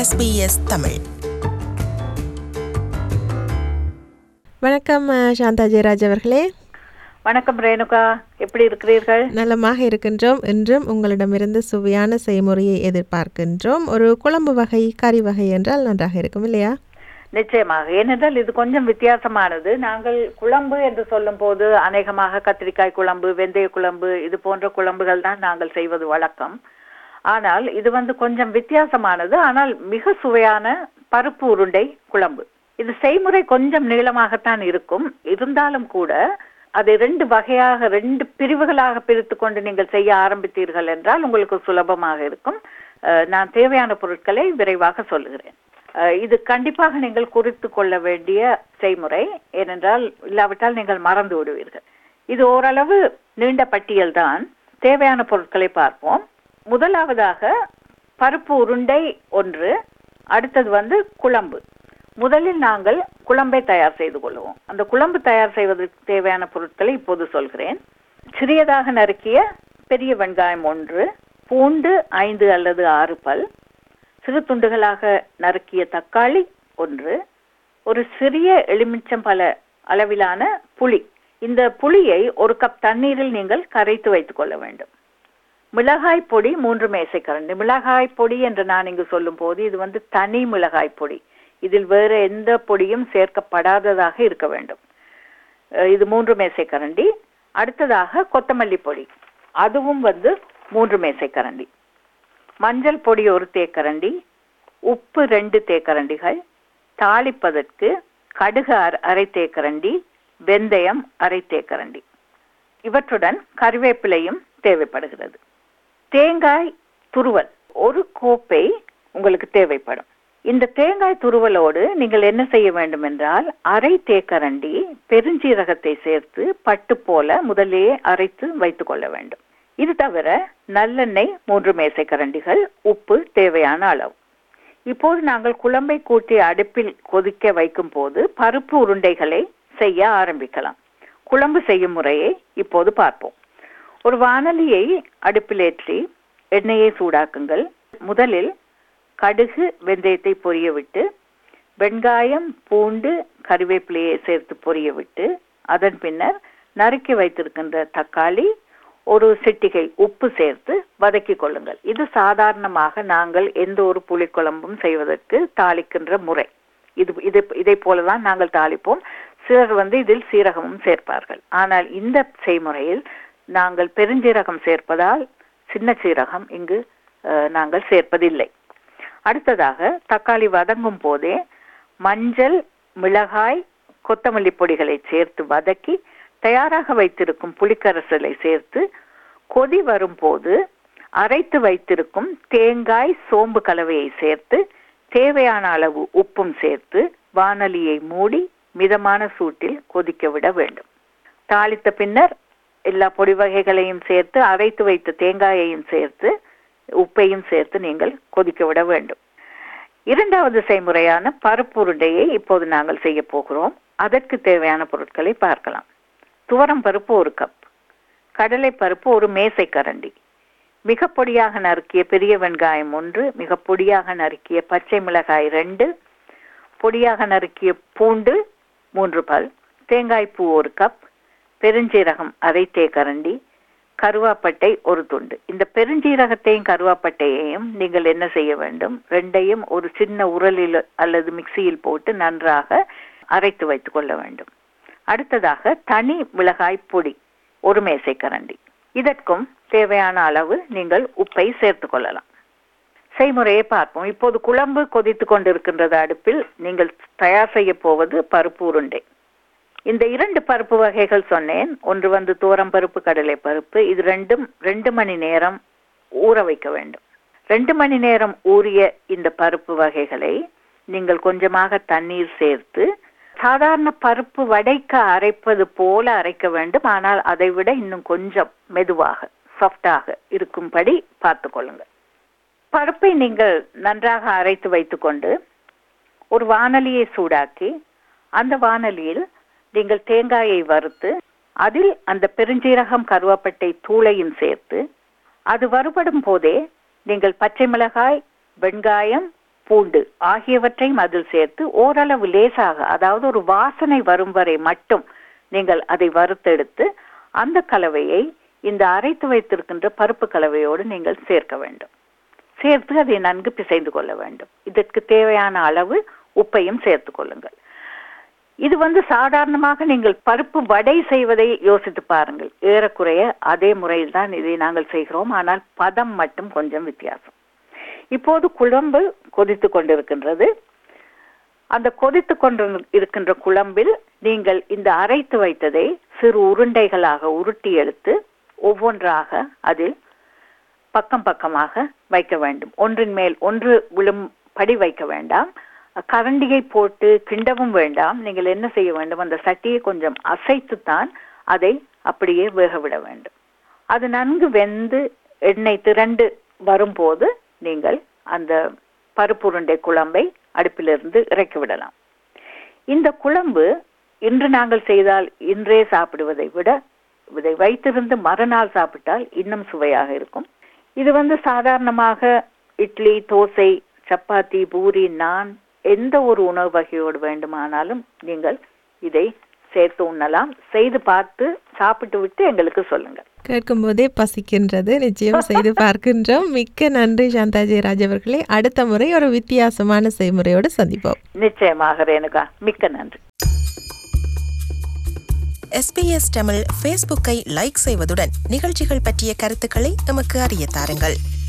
SBS Tamil வணக்கம் அஹ், சாந்தா ஜெயராஜ் அவர்களே வணக்கம் ரேணுகா எப்படி இருக்கிறீர்கள் நலமாக இருக்கின்றோம் இன்றும் உங்களிடமிருந்து சுவையான செய்முறையை எதிர்பார்க்கின்றோம் ஒரு குழம்பு வகை கறி வகை என்றால் நன்றாக இருக்கும் இல்லையா நிச்சயமாக ஏனென்றால் இது கொஞ்சம் வித்தியாசமானது நாங்கள் குழம்பு என்று சொல்லும் போது அநேகமாக கத்திரிக்காய் குழம்பு வெந்தய குழம்பு இது போன்ற குழம்புகள் தான் நாங்கள் செய்வது வழக்கம் ஆனால் இது வந்து கொஞ்சம் வித்தியாசமானது ஆனால் மிக சுவையான பருப்பு உருண்டை குழம்பு இது செய்முறை கொஞ்சம் நீளமாகத்தான் இருக்கும் இருந்தாலும் கூட அதை ரெண்டு வகையாக ரெண்டு பிரிவுகளாக பிரித்து கொண்டு நீங்கள் செய்ய ஆரம்பித்தீர்கள் என்றால் உங்களுக்கு சுலபமாக இருக்கும் அஹ், நான் தேவையான பொருட்களை விரைவாக சொல்லுகிறேன் அஹ், இது கண்டிப்பாக நீங்கள் குறித்து கொள்ள வேண்டிய செய்முறை ஏனென்றால் இல்லாவிட்டால் நீங்கள் மறந்து விடுவீர்கள் இது ஓரளவு நீண்ட பட்டியல் தான் தேவையான பொருட்களை பார்ப்போம் முதலாவதாக பருப்பு உருண்டை ஒன்று அடுத்தது வந்து குழம்பு முதலில் நாங்கள் குழம்பை தயார் செய்து கொள்வோம் அந்த குழம்பு தயார் செய்வதற்கு தேவையான பொருட்களை இப்போது சொல்கிறேன் சிறியதாக நறுக்கிய பெரிய வெங்காயம் ஒன்று பூண்டு ஐந்து அல்லது ஆறு பல் சிறு துண்டுகளாக நறுக்கிய தக்காளி ஒன்று ஒரு சிறிய எலுமிச்சம்பழ அளவிலான புளி இந்த புளியை ஒரு கப் தண்ணீரில் நீங்கள் கரைத்து வைத்துக் கொள்ள வேண்டும் மிளகாய் பொடி மூன்று மேசைக்கரண்டி மிளகாய் பொடி என்று நான் இங்கு சொல்லும் போது இது வந்து தனி மிளகாய் பொடி இதில் வேறு எந்த பொடியும் சேர்க்கப்படாததாக இருக்க வேண்டும் அஹ் இது மூன்று மேசைக்கரண்டி அடுத்ததாக கொத்தமல்லி பொடி அதுவும் வந்து மூன்று மேசைக்கரண்டி மஞ்சள் பொடி ஒரு தேக்கரண்டி உப்பு ரெண்டு தேக்கரண்டிகள் தாளிப்பதற்கு கடுகு அர- அரை தேக்கரண்டி வெந்தயம் அரை தேக்கரண்டி இவற்றுடன் கறிவேப்பிலையும் தேவைப்படுகிறது தேங்காய் துருவல் ஒரு கோப்பை உங்களுக்கு தேவைப்படும் இந்த தேங்காய் துருவலோடு நீங்கள் என்ன செய்ய வேண்டும் என்றால் அரை தேக்கரண்டி பெருஞ்சீரகத்தை சேர்த்து பட்டு போல முதலே அரைத்து வைத்துக் கொள்ள வேண்டும் இது தவிர நல்லெண்ணெய் மூன்று மேசைக்கரண்டிகள் உப்பு தேவையான அளவு இப்போது நாங்கள் குழம்பை கூட்டி அடுப்பில் கொதிக்க வைக்கும் போது பருப்பு உருண்டைகளை செய்ய ஆரம்பிக்கலாம் குழம்பு செய்யும் முறையை இப்போது பார்ப்போம் ஒரு வானலியை அடுப்பில் ஏற்றி எண்ணெயை சூடாக்குங்கள் முதலில் கடுகு வெந்தயத்தை பொரிய விட்டு வெங்காயம் பூண்டு கறிவேப்பிலையை சேர்த்து பொரிய விட்டு அதன் பின்னர் நறுக்கி வைத்திருக்கின்ற தக்காளி ஒரு சிட்டிகை உப்பு சேர்த்து வதக்கிக் கொள்ளுங்கள் இது சாதாரணமாக நாங்கள் எந்த ஒரு புளிக்குழம்பும் செய்வதற்கு தாளிக்கின்ற முறை இது இது இதை போலதான் நாங்கள் தாளிப்போம் சிலர் வந்து இதில் சீரகமும் சேர்ப்பார்கள் ஆனால் இந்த செய்முறையில் நாங்கள் பெருஞ்சீரகம் சேர்ப்பதால் சின்ன சீரகம் இங்கு அஹ், நாங்கள் சேர்ப்பதில்லை அடுத்ததாக தக்காளி வதங்கும் போதே மஞ்சள் மிளகாய் கொத்தமல்லி பொடிகளை சேர்த்து வதக்கி தயாராக வைத்திருக்கும் புளிக்கரசலை சேர்த்து கொதி வரும்போது அரைத்து வைத்திருக்கும் தேங்காய் சோம்பு கலவையை சேர்த்து தேவையான அளவு உப்பும் சேர்த்து வானலியை மூடி மிதமான சூட்டில் கொதிக்க விட வேண்டும் தாளித்த பின்னர் எல்லா பொடி வகைகளையும் சேர்த்து அரைத்து வைத்த தேங்காயையும் சேர்த்து உப்பையும் சேர்த்து நீங்கள் கொதிக்க விட வேண்டும் இரண்டாவது செய்முறையான பருப்பு உருண்டையை இப்போது நாங்கள் செய்ய போகிறோம் அதற்கு தேவையான பொருட்களை பார்க்கலாம் துவரம் பருப்பு ஒரு கப் கடலை பருப்பு ஒரு மேசை கரண்டி மிக பொடியாக நறுக்கிய பெரிய வெங்காயம் ஒன்று மிக பொடியாக நறுக்கிய பச்சை மிளகாய் ரெண்டு பொடியாக நறுக்கிய பூண்டு மூன்று பல் தேங்காய் பூ ஒரு கப் பெருஞ்சீரகம் அரை தேக்கரண்டி கருவாப்பட்டை ஒரு துண்டு இந்த பெருஞ்சீரகத்தையும் கருவாப்பட்டையையும் நீங்கள் என்ன செய்ய வேண்டும் ரெண்டையும் ஒரு சின்ன உரலில் அல்லது மிக்சியில் போட்டு நன்றாக அரைத்து வைத்துக் கொள்ள வேண்டும் அடுத்ததாக தனி மிளகாய் பொடி ஒரு மேசைக்கரண்டி இதற்கும் தேவையான அளவு நீங்கள் உப்பை சேர்த்துக் கொள்ளலாம் செய்முறையை பார்ப்போம் இப்போது குழம்பு கொதித்து கொண்டிருக்கின்றது அடுப்பில் நீங்கள் தயார் செய்ய போவது பருப்பு உருண்டை இந்த இரண்டு பருப்பு வகைகள் சொன்னேன் ஒன்று வந்து தோரம் பருப்பு கடலை பருப்பு இது ரெண்டும் ரெண்டு மணி நேரம் ஊற வைக்க வேண்டும் ரெண்டு மணி நேரம் ஊறிய இந்த பருப்பு வகைகளை நீங்கள் கொஞ்சமாக தண்ணீர் சேர்த்து சாதாரண பருப்பு வடைக்க அரைப்பது போல அரைக்க வேண்டும் ஆனால் அதை விட இன்னும் கொஞ்சம் மெதுவாக சாஃப்டாக இருக்கும்படி பார்த்து கொள்ளுங்கள் பருப்பை நீங்கள் நன்றாக அரைத்து வைத்துக்கொண்டு ஒரு வானலியை சூடாக்கி அந்த வானலியில் நீங்கள் தேங்காயை வறுத்து அதில் அந்த பெருஞ்சீரகம் கருவாப்பட்டை தூளையும் சேர்த்து அது வறுபடும் போதே நீங்கள் பச்சை மிளகாய் வெங்காயம் பூண்டு ஆகியவற்றையும் அதில் சேர்த்து ஓரளவு லேசாக அதாவது ஒரு வாசனை வரும் வரை மட்டும் நீங்கள் அதை வறுத்தெடுத்து அந்த கலவையை இந்த அரைத்து வைத்திருக்கின்ற பருப்பு கலவையோடு நீங்கள் சேர்க்க வேண்டும் சேர்த்து அதை நன்கு பிசைந்து கொள்ள வேண்டும் இதற்கு தேவையான அளவு உப்பையும் சேர்த்து கொள்ளுங்கள் இது வந்து சாதாரணமாக நீங்கள் பருப்பு வடை செய்வதை யோசித்து பாருங்கள் ஏறக்குறைய அதே முறையில் தான் இதை நாங்கள் செய்கிறோம் ஆனால் பதம் மட்டும் கொஞ்சம் வித்தியாசம் இப்போது குழம்பு கொதித்து கொண்டிருக்கின்றது அந்த கொதித்து கொண்டு இருக்கின்ற குழம்பில் நீங்கள் இந்த அரைத்து வைத்ததை சிறு உருண்டைகளாக உருட்டி எடுத்து ஒவ்வொன்றாக அதில் பக்கம் பக்கமாக வைக்க வேண்டும் ஒன்றின் மேல் ஒன்று விழும் படி வைக்க வேண்டாம் கரண்டியை போட்டு கிண்டவும் வேண்டாம் நீங்கள் என்ன செய்ய வேண்டும் அந்த சட்டியை கொஞ்சம் அசைத்துத்தான் அதை அப்படியே வேக விட வேண்டும் அது நன்கு வெந்து எண்ணெய் திரண்டு வரும்போது நீங்கள் அந்த பருப்புருண்டை குழம்பை அடுப்பிலிருந்து இறக்கி விடலாம் இந்த குழம்பு இன்று நாங்கள் செய்தால் இன்றே சாப்பிடுவதை விட இதை வைத்திருந்து மறுநாள் சாப்பிட்டால் இன்னும் சுவையாக இருக்கும் இது வந்து சாதாரணமாக இட்லி தோசை சப்பாத்தி பூரி நான் எந்த ஒரு உணவு வகையோடு வேண்டுமானாலும் நீங்கள் இதை சேர்த்து உண்ணலாம் செய்து பார்த்து சாப்பிட்டு விட்டு எங்களுக்கு சொல்லுங்கள் கேட்கும் போதே பசிக்கின்றது நிச்சயம் செய்து பார்க்கின்றோம் மிக்க நன்றி சாந்தா ஜெயராஜ் அவர்களே அடுத்த முறை ஒரு வித்தியாசமான செய்முறையோடு சந்திப்போம் நிச்சயமாக ரேணுகா மிக்க நன்றி எஸ்பிஎஸ் தமிழ் ஃபேஸ்புக்கை லைக் செய்வதுடன் நிகழ்ச்சிகள் பற்றிய கருத்துக்களை எமக்கு அறிய தாருங்கள்